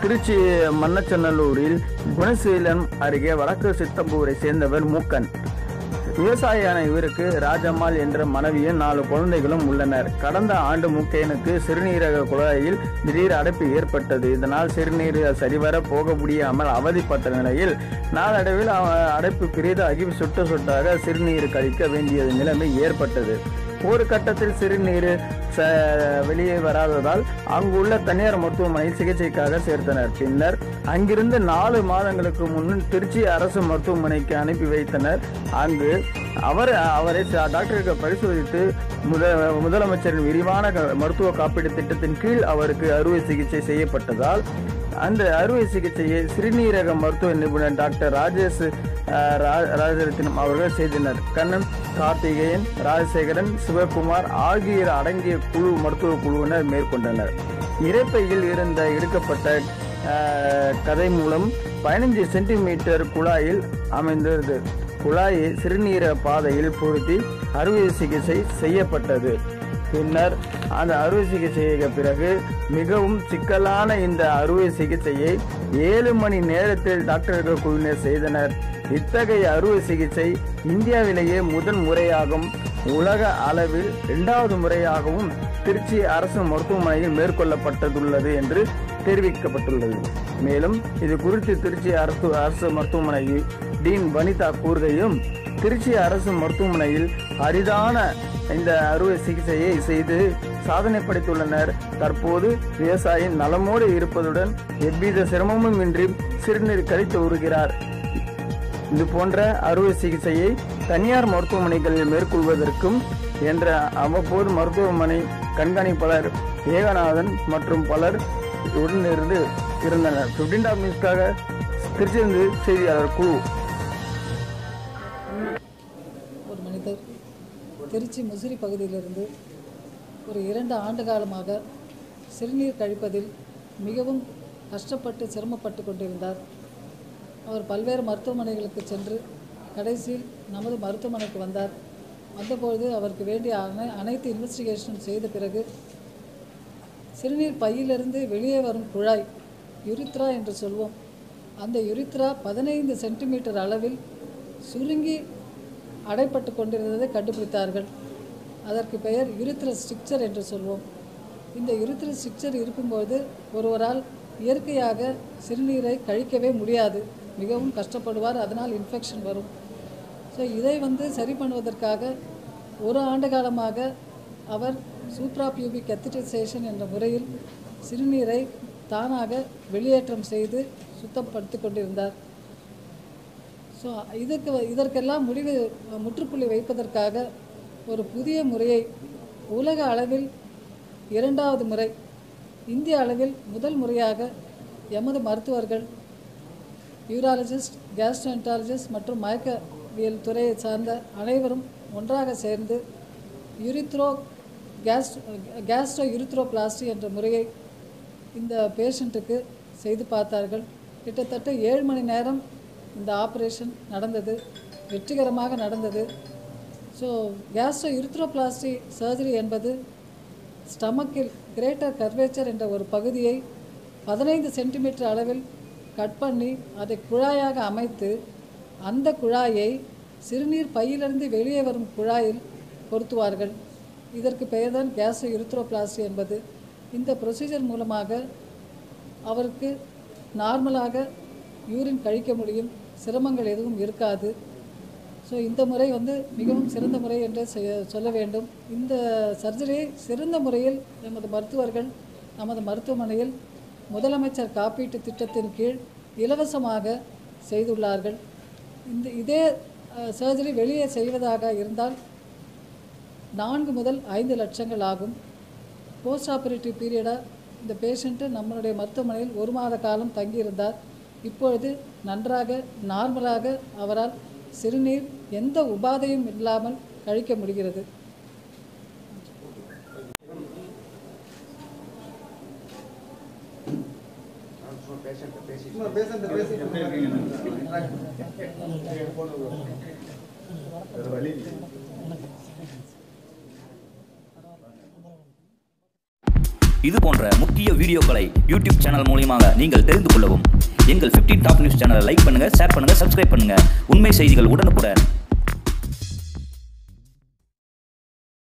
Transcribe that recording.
திருச்சி மன்னச்சநல்லூரில் குணசீலம் அருகே வடக்கு சித்தம்பூரை சேர்ந்தவர் மூக்கன் விவசாயியான இவருக்கு ராஜம்மாள் என்ற மனைவியும் நாலு குழந்தைகளும் உள்ளனர் கடந்த ஆண்டு மூக்கையனுக்கு சிறுநீரக குழாயில் திடீர் அடைப்பு ஏற்பட்டது இதனால் சிறுநீர் சரிவர போக முடியாமல் அவதிப்பட்ட நிலையில் நாளடைவில் அவ- அடைப்பு பெரிதாகி சொட்டு சொட்டாக சிறுநீர் கழிக்க வேண்டிய நிலைமை ஏற்பட்டது ஒரு கட்டத்தில் சிறுநீர் ச- வெளியே வராததால் அங்குள்ள தனியார் மருத்துவமனையில் சிகிச்சைக்காக சேர்த்தனர் பின்னர் அங்கிருந்து நாலு மாதங்களுக்கு முன் திருச்சி அரசு மருத்துவமனைக்கு அனுப்பி வைத்தனர் அங்கு அவர் அவரை ச- டாக்டருக்கு பரிசோதித்து முத முதலமைச்சரின் விரிவான க- மருத்துவ காப்பீடு திட்டத்தின் கீழ் அவருக்கு அறுவை சிகிச்சை செய்யப்பட்டதால் அந்த அறுவை சிகிச்சையை சிறுநீரக மருத்துவ நிபுணர் டாக்டர் ராஜேஷ் அஹ், ரா- ராஜரத்தினம் அவர்கள் செய்தனர் கண்ணன் கார்த்திகேயன் ராஜசேகரன் சிவகுமார் ஆகியோர் அடங்கிய குழு மருத்துவ குழுவினர் மேற்கொண்டனர் இரைப்பையில் இருந்த எடுக்கப்பட்ட அஹ், கதை மூலம் பதினஞ்சு சென்டிமீட்டர் குழாயில் அமைந்தது குழாயை சிறுநீரக பாதையில் பொருத்தி அறுவை சிகிச்சை செய்யப்பட்டது பின்னர் அந்த அறுவை சிகிச்சைக்கு பிறகு மிகவும் சிக்கலான இந்த அறுவை சிகிச்சையை ஏழு மணி நேரத்தில் டாக்டர்கள் குழுவினர் செய்தனர் இத்தகைய அறுவை சிகிச்சை இந்தியாவிலேயே முதன் முறையாகும் உலக அளவில் இரண்டாவது முறையாகவும் திருச்சி அரசு மருத்துவமனையில் மேற்கொள்ளப்பட்டதுள்ளது என்று தெரிவிக்கப்பட்டுள்ளது மேலும் இது குறித்து திருச்சி அரசு அரசு மருத்துவமனை டீன் வனிதா கூறுகையும் திருச்சி அரசு மருத்துவமனையில் அரிதான இந்த அறுவை சிகிச்சையை செய்து சாதனை படைத்துள்ளனர் தற்போது விவசாயி நலமோடு இருப்பதுடன் எவ்வித சிரமமும் இன்றி சிறுநீர் கழித்து வருகிறார் இது போன்ற அறுவை சிகிச்சையை தனியார் மருத்துவமனைகளில் மேற்கொள்வதற்கும் என்ற அவ்வப்போது மருத்துவமனை கண்காணிப்பாளர் ஏகநாதன் மற்றும் பலர் உடனிருந்து இருந்தனர் பிப்டீன் டாப் நியூஸ்க்காக திருச்சியிலிருந்து செய்தியாளர் குழு ஒரு மனிதர் திருச்சி முசிறி பகுதியிலிருந்து ஒரு இரண்டு ஆண்டு காலமாக சிறுநீர் கழிப்பதில் மிகவும் கஷ்டப்பட்டு சிரமப்பட்டு கொண்டிருந்தார் அவர் பல்வேறு மருத்துவமனைகளுக்கு சென்று கடைசியில் நமது மருத்துவமனைக்கு வந்தார் வந்தபொழுது அவருக்கு வேண்டிய அனை அனைத்து இன்வெஸ்டிகேஷனும் செய்த பிறகு சிறுநீர் பையிலிருந்து வெளியே வரும் குழாய் யுரித்ரா என்று சொல்வோம் அந்த யுரித்ரா பதினைந்து சென்டிமீட்டர் அளவில் சுருங்கி அடைப்பட்டு கொண்டிருந்ததை கண்டுபிடித்தார்கள் அதற்கு பெயர் யுரித்ரஸ் ஸ்ட்ரிக்சர் என்று சொல்வோம் இந்த யுரித்ரஸ் ஸ்ட்ரிக்சர் இருக்கும்போது ஒருவரால் இயற்கையாக சிறுநீரை கழிக்கவே முடியாது மிகவும் கஷ்டப்படுவார் அதனால் இன்ஃபெக்ஷன் வரும் ஸோ இதை வந்து சரி பண்ணுவதற்காக ஒரு ஆண்டு காலமாக அவர் சூப்ராபியூபிக் கெத்தடைசேஷன் என்ற முறையில் சிறுநீரை தானாக வெளியேற்றம் செய்து சுத்தப்படுத்தி கொண்டிருந்தார் ஸோ இதுக்கு இதற்கெல்லாம் முடிவு முற்றுப்புள்ளி வைப்பதற்காக ஒரு புதிய முறையை உலக அளவில் இரண்டாவது முறை இந்திய அளவில் முதல் முறையாக எமது மருத்துவர்கள் யூராலஜிஸ்ட் கேஸ்ட்ரோஎன்டாலஜிஸ்ட் மற்றும் மயக்கவியல் துறையை சார்ந்த அனைவரும் ஒன்றாக சேர்ந்து யுரித்ரோ கேஸ்ட் கேஸ்ட்ரோ யுரித்ரோபிளாஸ்டி என்ற முறையை இந்த பேஷண்ட்டுக்கு செய்து பார்த்தார்கள் கிட்டத்தட்ட ஏழு மணி நேரம் இந்த ஆப்ரேஷன் நடந்தது வெற்றிகரமாக நடந்தது ஸோ கேஸ்ட்ரோ யுரித்ரோபிளாஸ்டி சர்ஜரி என்பது ஸ்டமக்கில் கிரேட்டர் கர்வேச்சர் என்ற ஒரு பகுதியை பதினைந்து சென்டிமீட்டர் அளவில் கட் பண்ணி அதை குழாயாக அமைத்து அந்த குழாயை சிறுநீர் பையிலிருந்து வெளியே வரும் குழாயில் பொருத்துவார்கள் இதற்கு பெயர்தான் கேஸ்ட்ரோ யுரித்ரோபிளாஸ்டி என்பது இந்த ப்ரொசீஜர் மூலமாக அவருக்கு நார்மலாக யூரின் கழிக்க முடியும் சிரமங்கள் எதுவும் இருக்காது ஸோ இந்த முறை வந்து மிகவும் சிறந்த முறை என்று செய்ய- சொல்ல வேண்டும் இந்த சர்ஜரியை சிறந்த முறையில் நமது மருத்துவர்கள் நமது மருத்துவமனையில் முதலமைச்சர் காப்பீட்டு திட்டத்தின் கீழ் இலவசமாக செய்துள்ளார்கள் இந்த இதே சர்ஜரி வெளியே செய்வதாக இருந்தால் நான்கு முதல் ஐந்து லட்சங்கள் ஆகும் போஸ்ட் ஆப்ரேட்டிவ் பீரியடாக இந்த பேஷண்ட்டு நம்மளுடைய மருத்துவமனையில் ஒரு மாத காலம் தங்கியிருந்தார் இப்பொழுது நன்றாக நார்மலாக அவரால் சிறுநீர் எந்த உபாதையும் இல்லாமல் கழிக்க முடிகிறது இது போன்ற முக்கிய வீடியோக்களை யூடியூப் சேனல் மூலியமாக நீங்கள் தெரிந்து கொள்ளவும் எங்கள் 15 டாப் நியூஸ் சேனலை லைக் பண்ணுங்க ஷேர் பண்ணுங்க சப்ஸ்கிரைப் பண்ணுங்க உண்மை செய்திகள் உடனுக்குடன்